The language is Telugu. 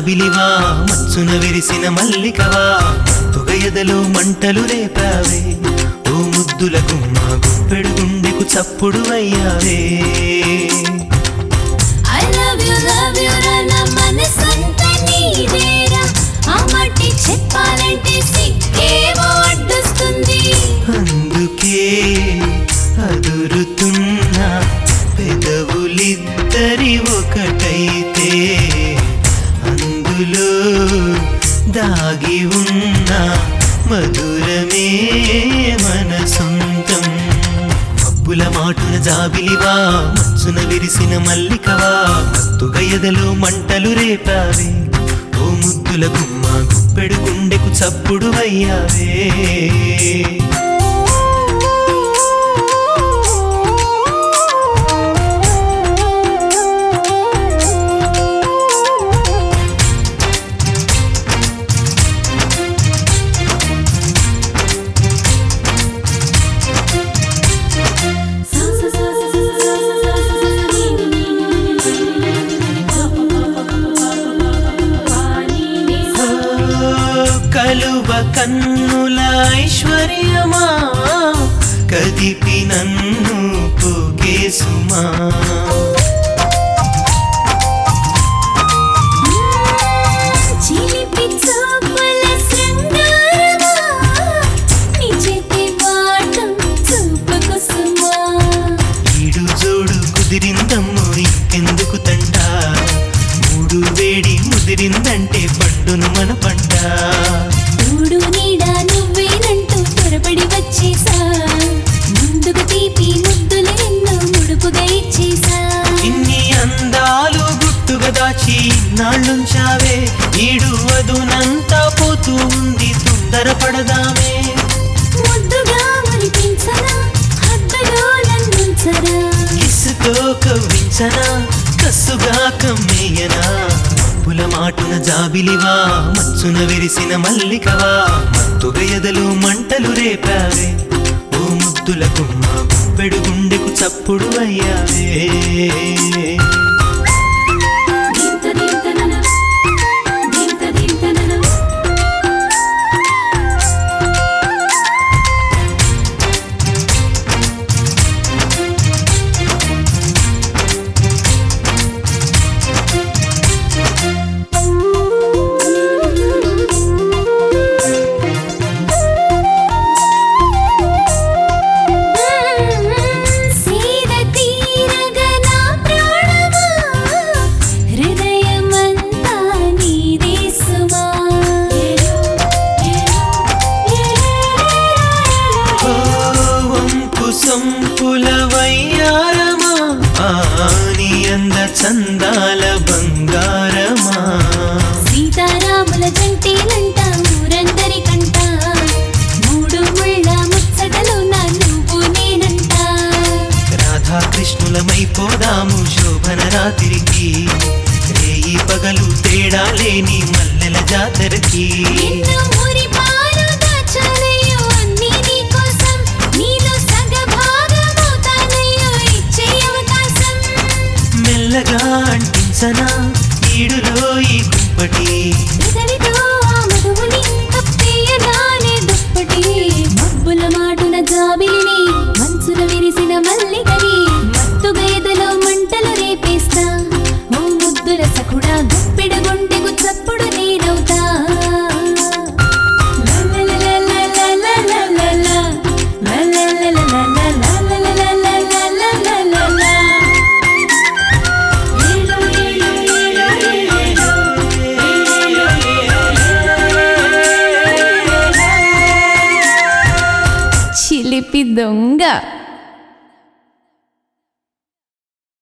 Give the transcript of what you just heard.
జాబిలివా మచ్చున విరిసిన మల్లికవా తుగయదలో మంటలు రేపావే ఓ ముద్దుల గుమ్మ గుప్పెడు గుండెకు చప్పుడు అయ్యావే I love you, love you రా నా మనసంతా నీదేరా ఆ మట్టి చెప్పాలంటే సిక్కేమో అడ్డొస్తుంది అందుకే అదురుతున్న పెదవులిద్దరి ఒకటైతే అందులో దాగి ఉన్న మధురమే మన సొంతం మబ్బుల మాటున జాబిలివా మచ్చున విరిసిన మల్లికవా మత్తుగా ఎదలో మంటలు రేపావే ఓ ముద్దుల గుమ్మ గుప్పెడు గుండెకు చప్పుడు అయ్యావే సా సా సా సా సా సా సా సా సా నీ నీ నీ నీ నీ కలువ కన్నుల ఐశ్వర్యమా కదిపి నన్ను పోగేసుమా చిలిపి చూపుల శృంగారమా నీ చేతి వాటం చూపకుసుమా ఈడు జోడు కుదిరిందమ్మో ఇంకెందుకు తంట మూడు వేడి ముదిరిందంటే పండును మన పంట తోడు నీడ నువ్వేనంటూ త్వరపడి వచ్చేసా ముందుకు తీపి ముద్దులు ఎన్నో ముడుపుగా ఇచ్చేసా ఇన్ని అందాలు గుట్టుగా దాచి నాళ్ళుంచావే ఈడు అదునంతా పోతూ ఉంది తొందరపడదామే ముద్దుగా మురిపించనా హద్దులో నన్నుంచరా కిస్సుతో కవ్వించనా కస్సుగా కమ్మేయనా పుల మాటున జాబిలివా మచ్చున విరిసిన మల్లికవా మత్తుగ ఎదలు మంటలు రేపావే ఓ ముద్దుల గుమ్మ గుప్పెడు గుండెకు చప్పుడు అయ్యావే దీంత దీంతనన దీంత దీంతనన సీద తీరగా నా ప్రాణమా హృదయమంతా నీదే సుమా ఓ వంపు సొంపుల వయ్యారమా ఆ నీ అంద చందాల బంగారమా సీతారాముల జంటేనంట ఊరందరికంట మూడు ముళ్ళ ముచ్చటలు నా నువ్వు నేనంట రాధాకృష్ణులమైపోదాము శోభన రాత్రికి రేయి పగలు తేడా లేని మల్లెల జాతరకి నిన్ను మురిపాలు దాచాలయ్యో అన్నీ నీకోసం నీలో సగభాగమవుతానయ్యో ఇచ్చే అవకాశం మెల్లగా అంటించనా ఈడులో ఈ కుంపటి పెదవితో ఆ మధువుని కప్పేయగానే దుప్పటి మబ్బుల మాటున జాబిలిని మంచున విరిసిన మల్లికని మత్తుగా ఎదలో మంటలు రేపేస్తా ఓ ముద్దుల సఖుడా గుప్పెడు